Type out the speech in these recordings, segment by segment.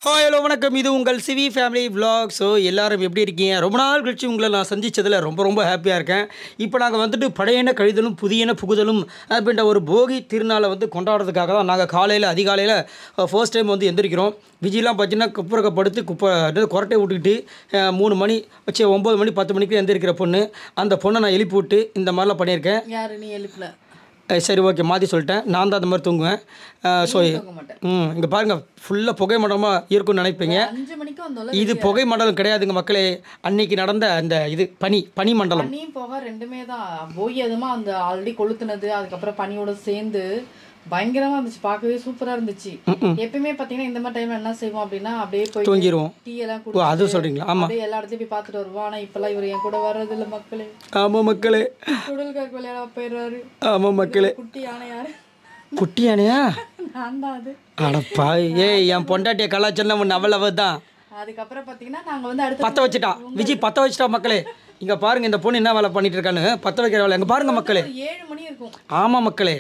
Hi hello வணக்கம் இது உங்கள் சிவி ஃபேமிலி vlog ஸோ எல்லாரும் எப்படி இருக்கீங்க ரொம்ப நாள் கழிச்சு உங்களை நான் சந்திச்சதில் ரொம்ப ரொம்ப ஹாப்பியாக இருக்கேன் இப்போ நாங்கள் வந்துட்டு பழையன கழிதலும் புதியன புகுதலும் அப்படின்ற ஒரு போகி திருநாளை வந்து கொண்டாடுறதுக்காக தான் நாங்கள் காலையில் அதிகாலையில் ஃபர்ஸ்ட் டைம் வந்து எந்திரிக்கிறோம் விஜய்லாம் பார்த்தீங்கன்னா குப்புறக்க படுத்து குப்பை அதாவது கொரட்டை விட்டுக்கிட்டு அஹ், மூணு மணி வச்சு ஒம்பது மணி பத்து மணிக்கு எந்திரிக்கிற பொண்ணு அந்த பொண்ணை நான் எழுப்பி விட்டு இந்த மாதிரிலாம் பண்ணியிருக்கேன் யாரு நீ எழுப்பல அஹ், சரி ஓகே மாற்றி சொல்லிட்டேன் நான் தான் அந்த மாதிரி தூங்குவேன் ஸோ தூங்க மாட்டேன் ம் இங்கே பாருங்கள் ஃபுல்லாக புகை மண்டலமாக இருக்கும்னு நினைப்பீங்க அஞ்சு மணிக்கு வந்தோம்ல இது புகை மண்டலம் கிடையாதுங்க மக்களே அன்னைக்கு நடந்த அந்த இது பனி பனி மண்டலம் பனியும் போக ரெண்டுமே தான் போய் அதுமா அந்த ஆல்ரெடி கொளுத்துனது அதுக்கப்புறம் பனியோட சேர்ந்து பயங்கரமா இருந்துச்சு பார்க்கவே சூப்பரா இருந்துச்சு எப்பயுமே பாத்தீங்கன்னா இந்த மாதிரி டைம்ல என்ன செய்வோம் அப்படின்னா அப்படியே போய் தூங்கிடுவோம் டீ எல்லாம் ஓ குடிச்சு அது சொல்கிறீங்களா ஆமாம் அப்படியே எல்லா இடத்தையும் போய் பார்த்துட்டு வருவோம் ஆனா இப்பெல்லாம் இவர் என் கூட வர்றது இல்ல மக்களே ஆமாம் மக்களே குடல்காக்கு விளையாட போயிடுறாரு ஆமாம் மக்களே குட்டி யானை யாரு குட்டி யானையா நான் தான் அது அடப்பா ஏய் என் பொண்டாட்டிய கலாச்சாரம் ஒன்று அவள் அவள் தான் அதுக்கப்புறம் பாத்தீங்கன்னா நாங்க வந்து அடுத்து பற்ற வச்சுட்டா விஜய் பற்ற வச்சுட்டா மக்களே இங்கே பாருங்க இந்த பொண்ணு என்ன வேலை பண்ணிட்டு இருக்கான்னு பற்ற வைக்கிற வேலை எங்கே பாருங்க மக்களே ஒரு ஏழு மணி இருக்கும் ஆமாம் மக்களே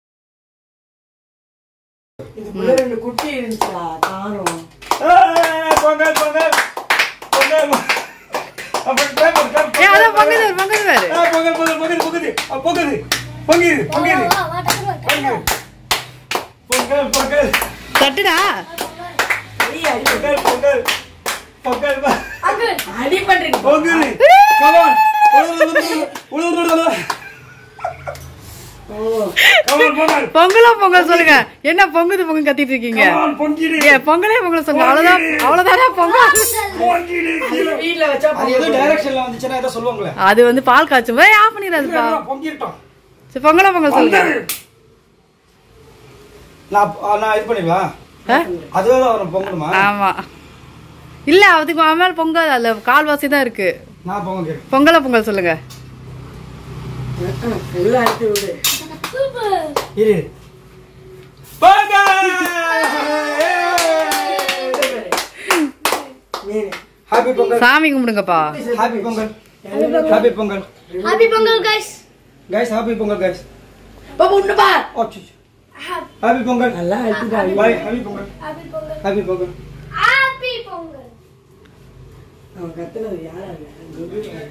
இதுக்குள்ள ரெண்டு குட்டி இருந்துச்சா காணும் பொங்கல் பொங்கல் பொங்கல் ஏ அதான் பங்குது பங்குது வேறு பொங்கல் பொங்கல் பொங்கல் பொங்குது பொங்குது பொங்குது பொங்குது பொங்கல் பொங்கல் தட்டுடா பொங்கல் பொங்கல் பொங்கல் அடி பண்றீங்க பொங்கல் கமான் கமான் பொங்கல் பொங்கலோ பொங்கல் சொல்லுங்க என்ன பொங்குது பொங்கல் கத்திட்டு இருக்கீங்க கமான் பொங்கிடு ஏ பொங்கலே பொங்கல் சொல்லுங்க அவ்வளவுதான் அவ்வளவுதானா பொங்கல் பொங்கிடு வீட்ல வச்சா அது ஏதோ டைரக்ஷன்ல வந்துச்சுன்னா ஏதோ சொல்லுவாங்களே அது வந்து பால் காய்ச்சும் போது ஆஃப் பண்ணிடாதுப்பா பொங்கிட்டோம் சரி பொங்கலோ பொங்கல் சொல்லுங்க நான் நான் இது பண்ணிவா ஆ? அதுவே தான் வரும் பொங்கலுமா ஆமா இல்ல அதுக்கு மேல பொங்கல் அதுல கால்வாசி தான் இருக்கு நான் பொங்கல் கேட்க பொங்கலோ பொங்கல் சொல்லுங்க உள்ள அடிச்சு விடு இரு மீன் ஹாப்பி பொங்கல் சாமி கும்பிடுங்கப்பா happy Pongal happy Pongal Happy Pongal, guys! Guys happy Pongal guys பாப்பா ஒண்ணு பா ஹாப்பி பொங்கல் நல்லா அடிச்சுடா bye happy Pongal Happy Pongal! Happy Pongal Happy Pongal! அவன் கத்துனது யாரா இல்ல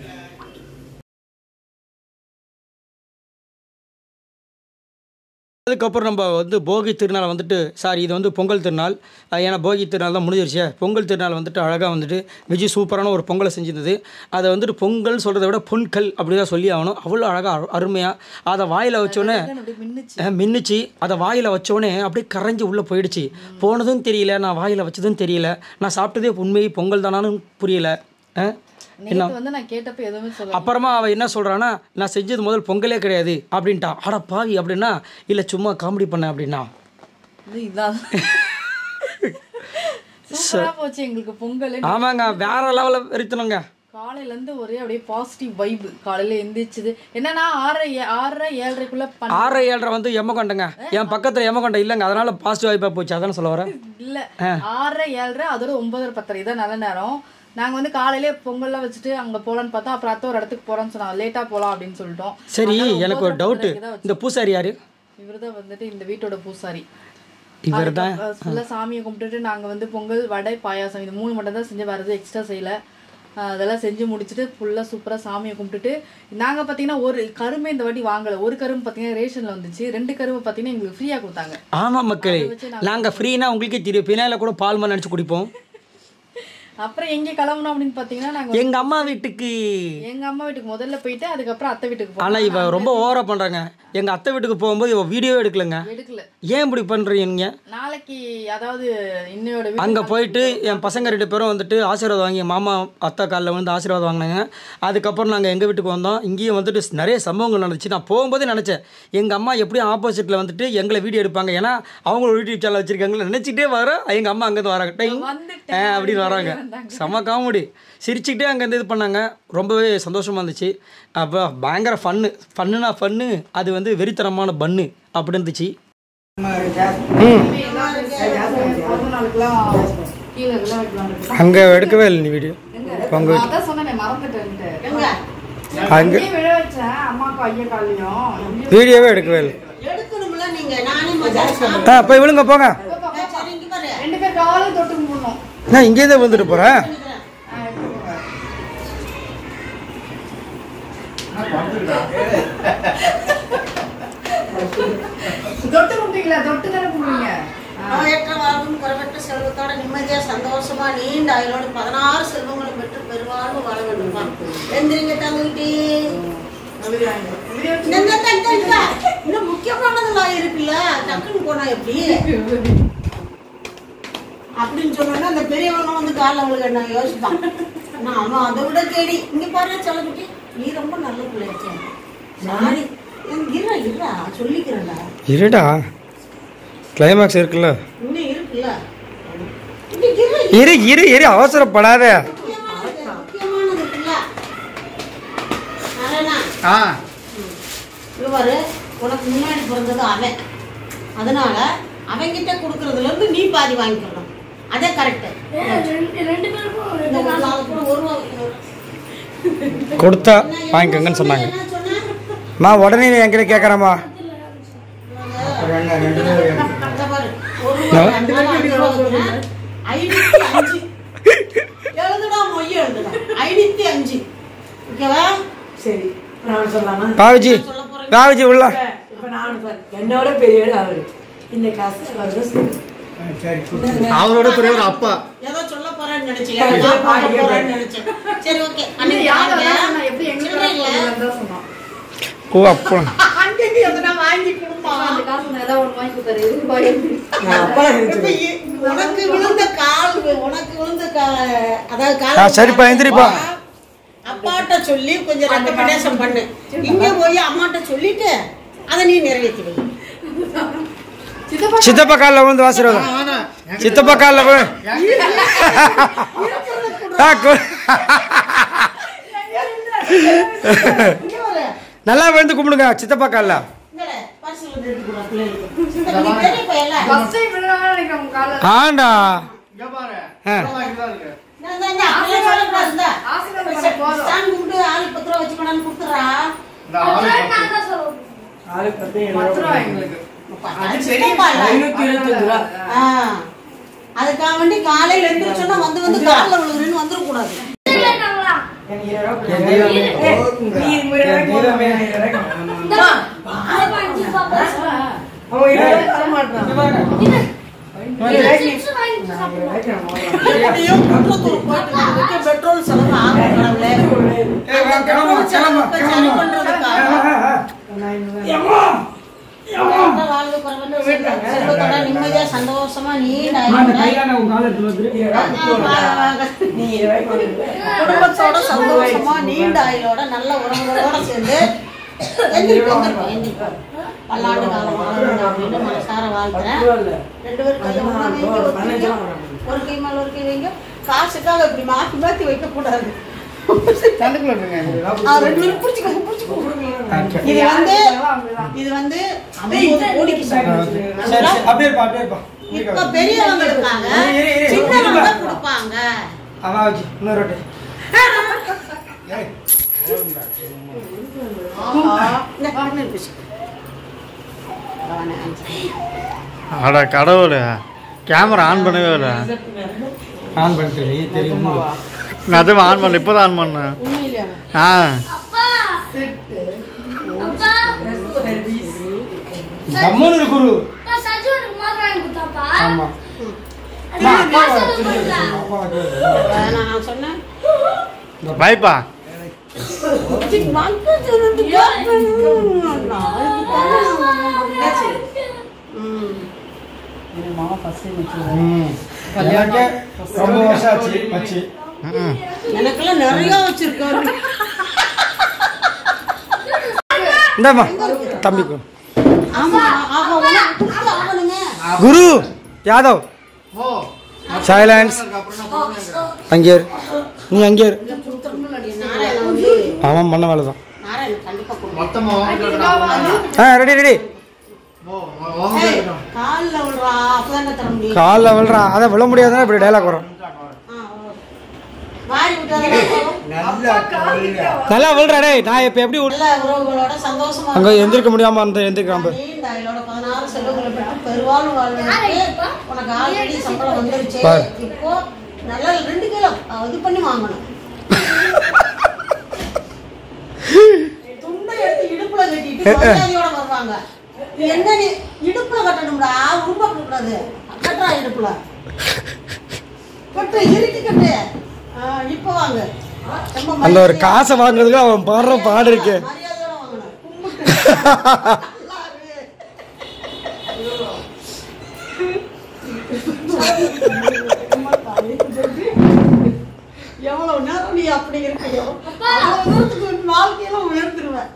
அதுக்கப்புறம் நம்ம வந்து போகி திருநாள் வந்துட்டு சாரி இது வந்து பொங்கல் திருநாள் அஹ் ஏன்னா போகி திருநாள் தான் முடிஞ்சிருச்சு பொங்கல் திருநாள் வந்துட்டு அழகாக வந்துட்டு விஜய் சூப்பரான ஒரு பொங்கலை செஞ்சிருந்தது அதை வந்துட்டு பொங்கல் சொல்கிறத விட பொன்கல் அப்படி தான் சொல்லி ஆகணும் அவ்வளோ அழகாக அருமையாக அதை வாயில் வச்சோன்னே அப்படி மின்னுச்சு அஹ் மின்னுச்சு அதை வாயில் வச்சோடனே அப்படியே கரைஞ்சி உள்ளே போயிடுச்சு போனதும் தெரியல நான் வாயில் வச்சதும் தெரியல நான் சாப்பிட்டதே உண்மை பொங்கல் தானான்னு புரியல அஹ் நேத்து வந்து நான் கேட்டப்ப எதுவுமே சொல்ல அப்புறமா அவள் என்ன சொல்கிறான்னா நான் செஞ்சது முதல் பொங்கலே கிடையாது அப்படின்ட்டா அட பாவி அப்படின்னா இல்லை சும்மா காமெடி பண்ண அப்படின்னா இது இதான் சூப்பரா போச்சு எங்களுக்கு பொங்கல் ஆமாங்க வேற லெவலில் வெறித்தணுங்க காலையில இருந்து ஒரே அப்படியே பாசிட்டிவ் வைப் காலையில எந்திரிச்சது என்னன்னா ஆறரை ஏ- ஆறரை ஏழரைக்குள்ள பண்ண ஆறரை ஏழரை வந்து எம்மகொண்டங்க என் பக்கத்தில் எம்மகொண்டம் இல்லைங்க அதனால பாசிட்டிவ் வாய்ப்பாக போச்சு அதானே சொல்ல வரேன் இல்ல ஆறரை ஏழரை அதோட ஒன்பதரை பத்தரை இதான் நல்ல நேரம் நாங்க வந்து காலையிலே பொங்கல்லாம் வச்சுட்டு அங்க போலான்னு பார்த்தா அப்புறம் அத்தை ஒரு இடத்துக்கு போறோம்னு சொன்னாங்க லேட்டா போலாம் அப்படின்னு சொல்லிட்டோம் சரி எனக்கு ஒரு டவுட்டு இந்த பூசாரி யாரு இவர்தான் வந்துட்டு இந்த வீட்டோட பூசாரி இவர் தான் ஃபுல்லாக சாமியை கும்பிட்டுட்டு நாங்கள் வந்து பொங்கல் வடை பாயாசம் இது மூணு மட்டும் தான் செஞ்சு வரது எக்ஸ்ட்ரா செய்யல ஆஹ் அதெல்லாம் செஞ்சு முடிச்சுட்டு ஃபுல்லாக சூப்பராக சாமியை கும்பிட்டுட்டு நாங்கள் பார்த்தீங்கன்னா ஒரு கரும்பு இந்த வாட்டி வாங்கலை ஒரு கரும்பு பார்த்தீங்கன்னா ரேஷனில் வந்துச்சு ரெண்டு கரும்பு பார்த்தீங்கன்னா எங்களுக்கு ஃப்ரீயாக கொடுத்தாங்க ஆமாம் மக்களே நாங்கள் ஃப்ரீனா உங்களுக்கே தெரியும் பின்னால கூட பால் மாதிரி நினச்சி குடிப்போம் அப்புறம் எங்கே கிளம்பணும் அப்படின்னு பார்த்தீங்கன்னா நாங்கள் எங்கள் அம்மா வீட்டுக்கு எங்கள் அம்மா வீட்டுக்கு முதல்ல போயிட்டு அதுக்கப்புறம் அத்தை வீட்டுக்கு போனோம் ஆனால் இவ ரொம்ப ஓவராக பண்ணுறாங்க எங்கள் அத்தை வீட்டுக்கு போகும்போது இவ வீடியோ எடுக்கலைங்க எடுக்கல ஏன் இப்படி பண்ணுறீங்க நாளைக்கு அதாவது இன்னையோட வீட்டு அங்கே போயிட்டு என் பசங்க ரெண்டு பேரும் வந்துட்டு ஆசீர்வாதம் வாங்கி மாமா அத்தா காலில் வந்து ஆசீர்வாதம் வாங்கினாங்க அதுக்கப்புறம் நாங்கள் எங்கள் வீட்டுக்கு வந்தோம் இங்கேயும் வந்துட்டு நிறைய சம்பவங்கள் நடந்துச்சு நான் போகும்போதே நினச்சேன் எங்கள் அம்மா எப்படியும் ஆப்போசிட்டில் வந்துட்டு எங்களை வீடியோ எடுப்பாங்க ஏன்னா அவங்களோட யூடியூப் சேனல் வச்சுருக்காங்களே நினச்சிட்டே வர எங்கள் அம்மா அங்கேருந்து வராங்க டைம் வந்துட்டேன் அப்படின்னு வராங்க செம காமெடி சிரிச்சுக்கிட்டே அங்கேருந்து இது பண்ணாங்க ரொம்பவே சந்தோஷமாக இருந்துச்சு அப்போ பயங்கர ஃபன்னு ஃபன்னுனா ஃபன்னு அது வந்து வெறித்தனமான பன்னு அப்படி இருந்துச்சு பிறந்த நாளுக்குலாம் கீழே இதெல்லாம் வைக்கலாம்னு அங்கே எடுக்கவே இல்லை நீ வீடியோ உங்கள் நான் அதான் சொன்னேனே, மறந்துட்டேன்ட்டு. அங்கே அப்படியே விழ வச்சேன், அம்மாக்கும் ஐயா கால்லையும். வீடியோவே எடுக்கவே இல்லை எடுக்கணும்ல நீங்க நானே மஜா ஆ போய் விழுங்க போங்க ரெண்டு பேர் காலை தொட்டு கும்பிடணும் நான் இங்கேருந்தே வந்துட்டு போகிறேன் தொட்டு கும்பிட்டீங்களா தொட்டு தானே கும்பிடுவீங்க நோயற்ற வாழ்வும் குறைவற்ற செல்வத்தோட நிம்மதியா சந்தோஷமா நீண்ட ஆயுளோடு பதினாறு செல்வங்களை பெற்று பெருவாழ்வு வாழ வேண்டுமா எந்திரிங்க தங்கிட்டு இன்னும் முக்கியமானதெல்லாம் இருக்குல்ல டக்குன்னு போனா எப்படி அப்படின்னு சொன்னோன்னா அந்த பெரியவங்க வந்து காலில் அவளுக்கு நான் யோசிப்பான் நான் அவன் அதை விட கேடி இங்க பாரு செல்லக்குட்டி நீ ரொம்ப நல்ல பிள்ளை இருக்கேன் சாரி இருடா இருடா சொல்லிக்கிறேன்டா இருடா கிளைமேக்ஸ் இருக்குல்ல இன்னும் இருக்குல்ல இன்னைக்கு இரு, இரு இரு இரு அவசரப்படாத முக்கியமானது முக்கியமானது இருக்குல்ல நாராயணா, ஆ இங்க பாரு உனக்கு முன்னாடி பிறந்தது அவன் அதனால அவன்கிட்ட கொடுக்கறதுல இருந்து நீ பாதி வாங்கிக்கணும் அதே கரெக்ட் ரெண்டு பேருக்கும் இந்த ரெண்டு ஒரு காசு. நாள் கூட ஒரு ரூபா வைக்கணும். கொடுத்தா என்ன, என்ன வாங்கிக்கோங்கன்னு சொன்னாங்க என்ன சொன்ன? மா உடனே நீ என்கிட்ட கேட்குறம்மா இந்த பாரு, ஒரு ரூபா வேண்டாம், அஞ்சு ரூபா வைக்கிறேன். ஐநூத்தி அஞ்சு. எழுதுடா மொய் எழுதுடா ஐநூத்தி அஞ்சு ஓகேவா சரி நான் சொல்லலாமா பாவிஜி சொல்ல போறேன் பாவிஜி உள்ள இப்ப- இப்ப நான் பாரு, என்னோட பெரியவர் அவரு இந்த காசு அவரு சொல்லு. அவரோட பெரியவர் அப்பா ஏதோ சொல்ல போறேன்னு நினைச்சேன் ஏதோ பார்க்க போறேன்னு நினைச்சேன் சரி ஓகே அன்னைக்கு யார் வாங்க. அதான் சொன்னா, எப்படி எங்க சில்லறை இல்ல. தான் சொன்னான் ஓ அப்பா அன்னைக்கு எதனா வாங்கி கொடுப்பா அந்த காசு நான் ஏதாவது ஒன்று வாங்கி கொடுத்தாரு இது பாய் நான் அப்பா இப்ப இ- உனக்கு விழுந்த கால் உனக்கு விழுந்த கா- அதாவது கால் ஆ, சரிப்பா, எந்திரிப்பா. அப்பாட்ட சொல்லி கொஞ்சம் ரெக்கமெண்டேஷன் பண்ணு இங்க போய் அம்மாட்ட சொல்லிட்டு அதை நீ நிறைவேற்றி வை சித்தப்பா சித்தப்பா காலில் விழுந்து ஆசீர்வாதம் சித்தப்பா காலில் விழு ஆ, கு- இங்க வர நல்லா விழுந்து கும்பிடுங்க சித்தப்பா காலில் இந்த பார்சல் வந்து எடுத்து கொடு பிள்ளைகளுக்கு இந்த நீ பெரிய பையன்ல ஃபர்ஸ்ட் டைம் விழுறாங்க நினைக்கிறேன் உங்க காலை ஆண்டா ஆ நான் தான் இந்த அப்படியே சொல்லக்கூடாது இந்த. ஆசீர்வாதம் பண்ண போதும் ஸ்டாண்ட் கும்பிட்டு ஆளு பத்து ரூபா வச்சு கொண்டாந்து கொடுத்துட்றா அப்புறம் நான் தான் சொல்லுவேன். ஆளுக்கு பத்து பத்து ரூபா எழுபது. எங்களுக்கு அது பெரியப்பா இல்ல. ஐநூத்தி இருபத்தஞ்சு ரூபா ஆ. அதுக்காக வேண்டி காலையில எழுந்திரிச்சோன்னா வந்து வந்து காலில் விழுகுறேன்னு வந்துடக்கூடாது இல்லைன்னாங்களா? எனக்கு இருபது ரூபா கொடு. ஏய், நீ இருபது ரூபாய்க்கு போதும், எனக்கு இருபது ரூபாய்க்கு கொடு. இந்தா, அதை வாங்கி பாப்பா. அவன் இருபது ரூபாய்க்கு தர மாட்டான். இது, இருபது ரூபாய்க்கு chips வாங்கி நான் சாப்பிடு. இருபது ரூபாய்க்கு நான் வாங்குறேன். எப்படியும் குன்றத்தூர் போயிட்டு வர்றதுக்கு பெட்ரோல் செலவு ஆகும் கடவுளே. அந்த பெட்ரோல் செலவுக்கு சரி பண்றதுக்காக நல்ல வாழ்வு குறைவற்ற செல்வ- செல்வத்தோட நிம்மதியா சந்தோஷமா நீண்ட ஆயுளோட நீ இருபது ரூபாய்க்கு கொடு. குடும்பத்தோட சந்தோஷமா நீண்ட ஆயுளோட நல்ல உறவுகளோட சேர்ந்து எந்திரிப்போம், எந்திரிப்போம், எந்திரிப்போம். பல்லாண்டு காலம் வாழணும் அப்படின்னு மனசார வாழ்த்துறேன் பத்து ரூபா இல்ல. ரெண்டு பேரும் கையை ஒண்ணா வைங்க, ஒரு பதினஞ்சு கையை- ரூபா கொடு. ஒரு கை மேல ஒரு கை வைங்க காசுக்காக இப்படி மாத்தி மாத்தி வைக்க கூடாது சண்டைக்குள்ள இருங்க ஆ, ரெண்டு பேரும் புடிச்சுக்கோங்க புடிச்சுக்கோங்க இது வந்து இது வந்து ஐம்பது கோடிக்கு சமம். சரி சரி அப்படியே இருப்பா அப்படியே இருப்பா இப்ப பெரியவங்களுக்காக இரு, இரு, இரு. சின்னவங்க கொடுப்பாங்க அம்மா வச்சு இன்னொரு ரொட்டி இந்த கண்ணு பிடிச்சு. அவனை அஞ்சு. அட கடவுளே கேமரா ஆன் பண்ணவே இல்லை ஆன் பண்ணிட்டு தெரியுமா நான் அதுவும் ஆன் பண்ணல இப்போ தான் ஆன் பண்ணேன் உண்மையிலேயா? ஆ அப்பா அப்பா கம்முன்னு குரு நான் சஜு எனக்கு மாத்திரை வாங்கி கொடுத்தாப்பா ஆமா அது மாசம் கொடுக்கல. அவன் நான் சொன்னேன் பாய்ப்பா ம். ம் எனக்கு ரொம்ப வருஷம் ஆச்சு வச்சு ம் எனக்கெல்லாம் நிறைய வச்சிருக்காரு இந்தாம்மா தம்பிக்கு ஆமா ஆக உனக்கு கொடுத்து ஆகணுங்க குரு யாதவ் சைலன்ஸ் அங்கே இரு. நீ அங்கே இரு. நாராயணன் வந்து அவன் பண்ண வேலை தான் நாராயணன் கண்டிப்பா கொடுப்பான். ஆ ரெடி ரெடி ஏய், கால்ல விழுறா அப்பதானே தர முடியும் காலில் விழுறான் அதை விழ முடியாதுன்னா இப்படி டைலாக் வரும் ஆ, ஓ. மாறி விட்டாங்க நல்லா கொள்ளுங்க. நல்லா விழுறா டேய் நான் இப்போ எப்படி நல்ல உறவுகளோட சந்தோஷமா அங்கே எந்திரிக்க முடியாமல் அந்த எந்திரிக்காம நீண்ட ஆயுளோட பதினாறு செல்வங்களை பெற்று பெருவாழ்வு வாழ்வதற்கு உனக்கு ஆல்ரெடி சம்பளம் வந்துருச்சு பாரு. இப்போ நல்லா ரெண்டு கிலோ அஹ், இது பண்ணி வாங்கணும் துண்டை எடுத்து இடுப்புல கட்டிட்டு மரியாதையோட வருவாங்க நீ என்ன நீ இடுப்புல கட்டணும்டா உருவ கூடாது கட்டுறா இடுப்புல கட்டு இறுக்கி கட்டு அஹ், இப்போ வாங்க ரொம்ப அந்த ஒரு மரியாதையா- காசை வாங்குறதுக்கு அவன் பாடுற பாடு இருக்கு மரியாதையோட வாங்கணும் கும்பிட்டு நல்லா இருக்கு. எவ்வளவு நேரம் நீ அப்படி இருக்கியோ அவ்வளவு தூரத்துக்கு வாழ்க்கையில உயர்ந்துருவேன்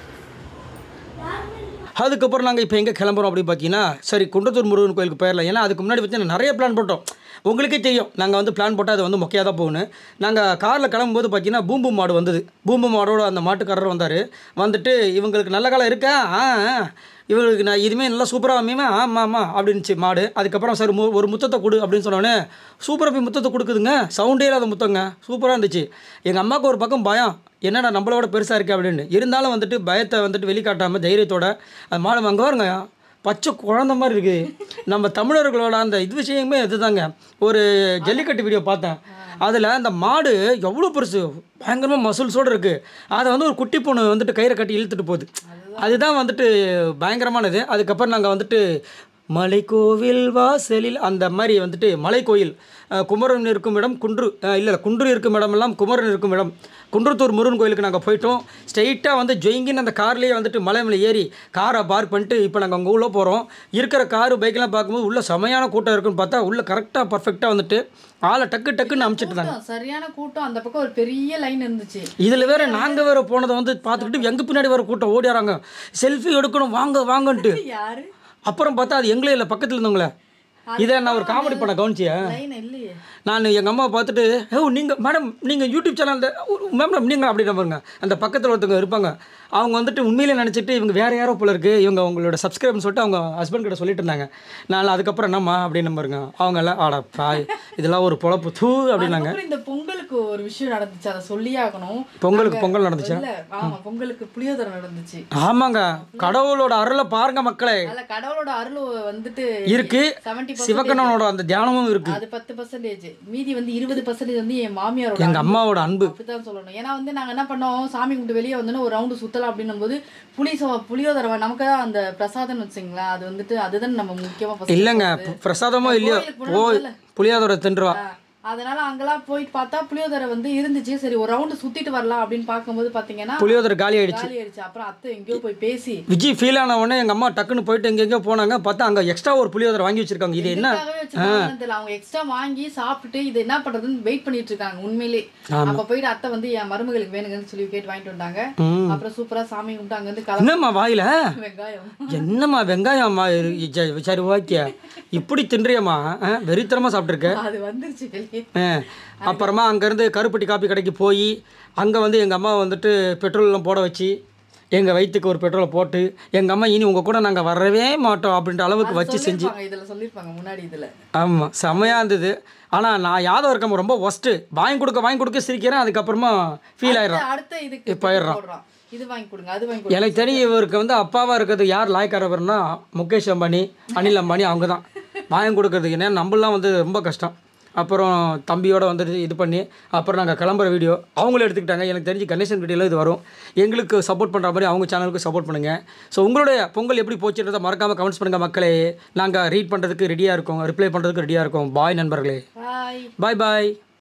அதுக்கப்புறம் நாங்கள் இப்போ எங்கே கிளம்புறோம் அப்படின்னு பார்த்தீங்கன்னா சரி குன்றத்தூர் முருகன் கோயிலுக்கு போயிடலாம் ஏன்னா அதுக்கு முன்னாடி பார்த்தீங்கன்னா நிறைய பிளான் போட்டோம் உங்களுக்கே தெரியும் நாங்கள் வந்து பிளான் போட்டால் அது வந்து மொக்கையாக தான் போகணும் நாங்கள் காரில் கிளம்பும்போது பார்த்தீங்கன்னா பூம்பு மாடு வந்தது பூம்பு மாடோட அந்த மாட்டுக்காரர் வந்தார் வந்துட்டு இவங்களுக்கு நல்ல காலம் இருக்கா ஆ ஆ. இவங்களுக்கு நான் இதுவுமே நல்லா சூப்பராக அமையுமா ஆமாம் ஆமாம் அப்படின்னுச்சு மாடு அதுக்கப்புறம் சரி மு- ஒரு முத்தத்தை கொடு அப்படின்னு சொன்னோடனே சூப்பராக போய் முத்தத்தை கொடுக்குதுங்க சவுண்டே இல்லாத முத்தங்க சூப்பராக இருந்துச்சு எங்கள் அம்மாவுக்கு ஒரு பக்கம் பயம் என்னடா நம்மளோட பெருசாக இருக்கு அப்படின்னு இருந்தாலும் வந்துட்டு பயத்தை வந்துட்டு வெளிக்காட்டாமல் தைரியத்தோட அந்த மாடு அங்கே வருங்க பச்சை குழந்த மாதிரி இருக்குது நம்ம தமிழர்களோட அந்த இது விஷயமே இதுதாங்க ஒரு ஜல்லிக்கட்டு வீடியோ பார்த்தேன் அதில் அந்த மாடு எவ்வளோ பெருசு பயங்கரமாக மசூல்ஸோடு இருக்குது அதை வந்து ஒரு குட்டி பொண்ணு வந்துட்டு கயிறை கட்டி இழுத்துட்டு போகுது அதுதான் வந்துட்டு பயங்கரமானது அதுக்கப்புறம் நாங்கள் வந்துட்டு மலைக்கோவில் வாசலில் அந்த மாதிரி வந்துட்டு மலைக்கோயில் அஹ், குமரன் இருக்கும் இடம் குன்று அஹ், இல்லை இல்லை, குன்று இருக்கும் இடமெல்லாம் குமரன் இருக்கும் இடம் குன்றத்தூர் முருகன் கோயிலுக்கு நாங்கள் போயிட்டோம் ஸ்ட்ரெயிட்டாக வந்து ஜொயிங்கின்னு அந்த கார்லேயே வந்துட்டு மலை மேலே ஏறி காரை பார்க் பண்ணிட்டு இப்போ நாங்கள் அங்கே உள்ளே போகிறோம் இருக்கிற காரு பைக்கெலாம் பார்க்கும்போது உள்ள செமையான கூட்டம் இருக்குன்னு பார்த்தா உள்ள கரெக்டாக பர்ஃபெக்டாக வந்துட்டு ஆளை டக்கு டக்குன்னு அமுச்சிட்டு இருந்தாங்க கூட்டம், சரியான கூட்டம் அந்த பக்கம் ஒரு பெரிய லைன் இருந்துச்சு இதில் வேற நாங்கள் வேற போனதை வந்து பார்த்துக்கிட்டு எங்கள் பின்னாடி வேற கூட்டம் ஓடிறாங்க செல்ஃபி எடுக்கணும் வாங்க வாங்கன்ட்டு யாரு அப்புறம் பார்த்தா அது எங்களே இல்லை பக்கத்தில் இருந்தவங்களே இதை நான் ஒரு காமெடி பண்ண கவனிச்சியா லைன் இல்லையே நான் எங்கள் அம்மாவை பார்த்துட்டு ஓ நீங்கள் மேடம் நீங்கள் யூடியூப் சேனல் மேம் நீங்கள் அப்படி பாருங்க அந்த பக்கத்தில் ஒருத்தவங்க இருப்பாங்க அவங்க வந்துட்டு உண்மையிலே நினச்சிட்டு இவங்க வேறு யாரோ போல இருக்குது இவங்க அவங்களோட சப்ஸ்கிரைப்னு சொல்லிட்டு அவங்க ஹஸ்பண்ட் கிட்ட சொல்லிட்டு இருந்தாங்க நான் அதுக்கப்புறம் என்னம்மா அப்படின்னு பாருங்க அவங்க எல்லாம் ஆடா பாய் இதெல்லாம் ஒரு பொழப்பு தூ அப்படின்னாங்க அதுக்கப்புறம் இந்த பொங்கலுக்கு ஒரு விஷயம் நடந்துச்சு அதை சொல்லியே ஆகணும் பொங்கலுக்கு நாங்க- பொங்கல் நடந்துச்சா? இல்ல ஆமா பொங்கலுக்கு புளியோதரை நடந்துச்சு ஆமாங்க கடவுளோட அருளை பாருங்க மக்களே அதுல கடவுளோட அருள் வந்துட்டு இருக்கு செவன்டி சிவகண்ணனோட அந்த தியானமும் இருக்கு அது பத்து பர்சன்டேஜ் மீதி வந்து இருபது பர்சன்டேஜ் வந்து என் மாமியாரோட எங்க அன்பு. அம்மாவோட அன்பு அப்படித்தான் சொல்லணும் ஏன்னா வந்து நாங்க என்ன பண்ணோம் சாமி கும்பிட்டு வெளியே வந்தோன்னா ஒரு ரவுண்டு சுத்தலாம் அப்படின்னும் போது புளி சோ புளியோதரை நமக்கு தான் அந்த பிரசாதம்னு வச்சுங்களேன் அது வந்துட்டு அதுதான் நம்ம முக்கியமா first இல்லைங்க போறது. பிரசாதமோ இல்லையோ கோயிலுக்கு போனா போய் முதல்ல- புளியாதோட தின்றுவா ஆ, அதனால அங்கெல்லாம் போயிட்டு பார்த்தா புளியோதரை வந்து இருந்துச்சு சரி ஒரு ரவுண்டு சுத்திட்டு வரலாம் அப்படின்னு பார்க்கும்போது பாத்தீங்கன்னா புளியோதரை காலி ஆயிடுச்சு காலி ஆயிடுச்சு அப்புறம் அத்தை எங்கேயோ போய் பேசி விஜய் ஃபீல் ஆன உடனே எங்கள் அம்மா டக்குன்னு போயிட்டு எங்கெங்கேயோ போனாங்க பார்த்தா அங்கே எக்ஸ்ட்ரா ஒரு புளியோதரை வாங்கி வச்சிருக்காங்க இது என்ன எதுக்காகவே வச்சிருக்காங்கன்னு தெரியல அவங்க எக்ஸ்ட்ரா வாங்கி சாப்பிட்டுட்டு இது என்ன பண்றதுன்னு வெயிட் பண்ணிட்டு இருக்காங்க உண்மையிலே அப்ப போயிட்டு அத்தை வந்து என் மருமகளுக்கு வேணுங்கன்னு சொல்லி கேட்டு வாங்கிட்டு வந்தாங்க அப்புறம் சூப்பரா சாமி கும்பிட்டு அங்க இருந்து கிளம்பி என்னம்மா வாயில வெங்காயம் என்னம்மா வெங்காயம்மா இரு- சரி, சரி ஓகே இப்படி தின்றியம்மா ஆ, வெறித்தனமா சாப்பிட்ருக்க அது வந்துருச்சு வெளியே ஆ, அப்புறமா அங்கேருந்து கருப்பட்டி காப்பி கடைக்கு போய் அங்கே வந்து எங்கள் அம்மா வந்துட்டு பெட்ரோல்லாம் போட வச்சு எங்கள் வயிற்றுக்கு ஒரு பெட்ரோலை போட்டு எங்கள் அம்மா இனி உங்கள் கூட நாங்கள் வரவே மாட்டோம் அப்படின்ற அளவுக்கு வச்சு செஞ்சு சொல்லிருப்பாங்க இதுல சொல்லிருப்பாங்க முன்னாடி இதுல ஆமாம் செம்மையாக இருந்தது ஆனால் நான் யாதவ் இருக்க ரொம்ப ஒஸ்ட்டு வாங்கி கொடுக்க வாங்கி கொடுக்க சிரிக்கிறேன் அதுக்கப்புறமா ஃபீல் ஆயிடுறான் அடுத்த இதுக்கு போயிடுறான். போடுறான் இது வாங்கி கொடுங்க அது வாங்கி கொடுங்க எனக்கு தெரியும் இவருக்கு வந்து அப்பாவாக இருக்கிறது யார் லாய்க்காரவர்னா முகேஷ் அம்பானி அனில் அம்பானி அவங்க தான் வாங்கி கொடுக்கறதுக்கு ஏன்னா நம்மளாம் வந்து ரொம்ப கஷ்டம் அப்புறம் தம்பியோட வந்துட்டு இது பண்ணி அப்புறம் நாங்கள் கிளம்புற வீடியோ அவங்களும் எடுத்துக்கிட்டாங்க எனக்கு தெரிஞ்சு கணேசன் வீடியோவில் இது வரும் எங்களுக்கு சப்போர்ட் பண்ணுற மாதிரி அவங்க சேனலுக்கு சப்போர்ட் பண்ணுங்கள் ஸோ உங்களுடைய பொங்கல் எப்படி போச்சுன்றதை மறக்காமல் கமெண்ட்ஸ் பண்ணுங்கள் மக்களே நாங்கள் ரீட் பண்ணுறதுக்கு ரெடியாக இருக்கோம் ரிப்ளை பண்ணுறதுக்கு ரெடியாக இருக்கோம் பாய் நண்பர்களே பாய் பாய் பாய்